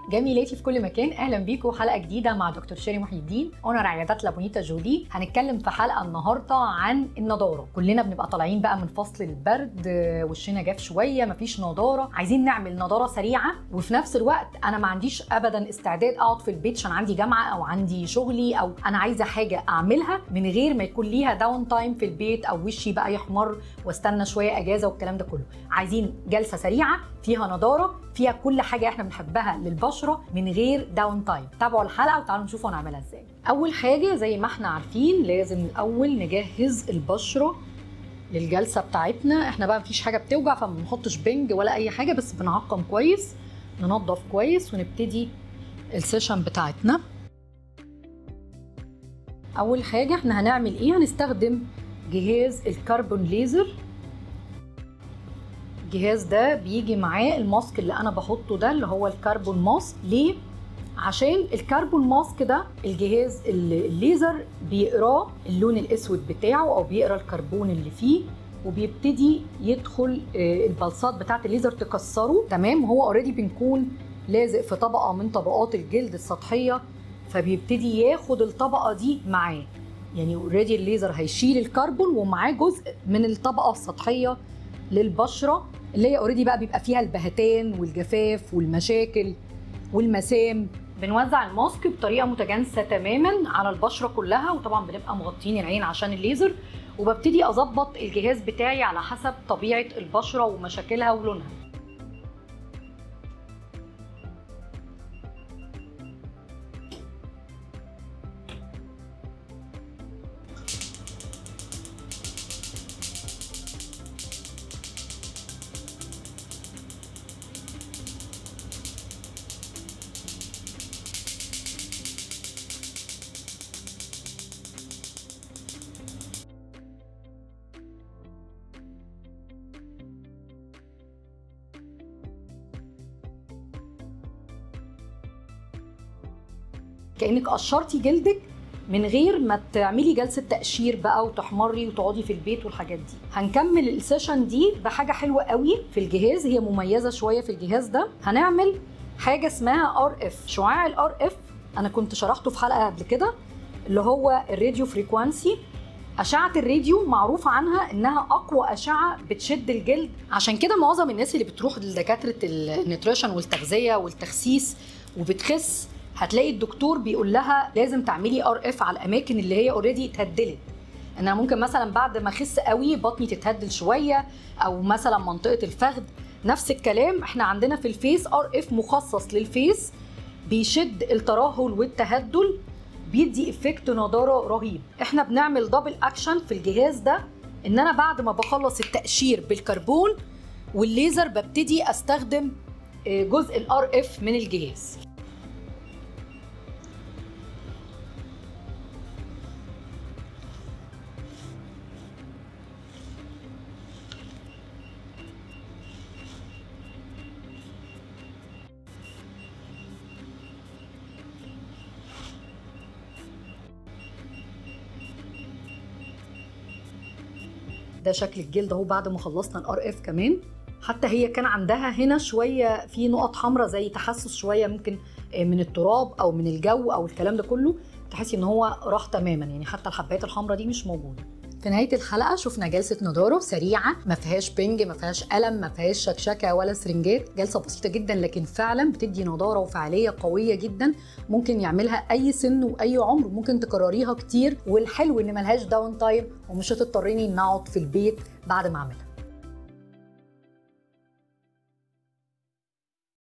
جميلاتي في كل مكان اهلا بيكم حلقه جديده مع دكتور شيري محي الدين اونر عيادات لابونيتا جولي هنتكلم في حلقه النهارده عن النضاره كلنا بنبقى طالعين بقى من فصل البرد وشنا جاف شويه مفيش نضاره عايزين نعمل نضاره سريعه وفي نفس الوقت انا ما عنديش ابدا استعداد اقعد في البيت عشان عندي جامعه او عندي شغلي او انا عايزه حاجه اعملها من غير ما يكون ليها داون تايم في البيت او وشي بقى يحمر واستنى شويه اجازه والكلام ده كله عايزين جلسه سريعه فيها نضاره فيها كل حاجه احنا بنحبها للبشره من غير داون تايم تابعوا الحلقه وتعالوا نشوف هنعملها ازاي اول حاجه زي ما احنا عارفين لازم الاول نجهز البشره للجلسه بتاعتنا احنا بقى مفيش حاجه بتوجع فما بنحطش بنج ولا اي حاجه بس بنعقم كويس ننظف كويس ونبتدي السيشن بتاعتنا اول حاجه احنا هنعمل ايه هنستخدم جهاز الكربون ليزر الجهاز ده بيجي معاه الماسك اللي انا بحطه ده اللي هو الكربون ماسك ليه عشان الكربون ماسك ده الجهاز الليزر بيقراه اللون الاسود بتاعه او بيقرا الكربون اللي فيه وبيبتدي يدخل البلصات بتاعه الليزر تكسره تمام هو اوريدي بنكون لازق في طبقه من طبقات الجلد السطحيه فبيبتدي ياخد الطبقه دي معاه يعني اوريدي الليزر هيشيل الكربون ومعاه جزء من الطبقه السطحيه للبشره اللي هي اوريدي بقى بيبقى فيها البهتان والجفاف والمشاكل والمسام بنوزع الماسك بطريقه متجانسه تماما على البشره كلها وطبعا بنبقى مغطين العين عشان الليزر وببتدي اظبط الجهاز بتاعي على حسب طبيعه البشره ومشاكلها ولونها كانك قشرتي جلدك من غير ما تعملي جلسه تقشير بقى وتحمري وتقعدي في البيت والحاجات دي هنكمل السيشن دي بحاجه حلوه قوي في الجهاز هي مميزه شويه في الجهاز ده هنعمل حاجه اسمها ار اف شعاع الار اف انا كنت شرحته في حلقه قبل كده اللي هو الراديو فريكوانسي أشعة الراديو معروف عنها إنها أقوى أشعة بتشد الجلد عشان كده معظم الناس اللي بتروح لدكاترة النيوتريشن والتغذية والتخسيس وبتخس هتلاقي الدكتور بيقول لها لازم تعملي ار اف على الاماكن اللي هي اوريدي اتهدلت انا ممكن مثلا بعد ما اخس قوي بطني تتهدل شويه او مثلا منطقه الفخذ نفس الكلام احنا عندنا في الفيس ار اف مخصص للفيس بيشد الترهل والتهدل بيدي افكت نضاره رهيب احنا بنعمل دبل اكشن في الجهاز ده ان انا بعد ما بخلص التقشير بالكربون والليزر ببتدي استخدم جزء الار اف من الجهاز ده شكل الجلد اهو بعد ما خلصنا الار اف كمان حتى هي كان عندها هنا شويه في نقط حمراء زي تحسس شويه ممكن من التراب او من الجو او الكلام ده كله تحسي ان هو راح تماما يعني حتى الحبات الحمراء دي مش موجوده في نهايه الحلقه شفنا جلسه نضاره سريعه ما فيهاش بنج ما فيهاش الم ما فيهاش شكشكه ولا سرنجات جلسه بسيطه جدا لكن فعلا بتدي نضاره وفعاليه قويه جدا ممكن يعملها اي سن واي عمر ممكن تكرريها كتير والحلو ان ملهاش داون تايم ومش هتضطريني ان اقعد في البيت بعد ما اعملها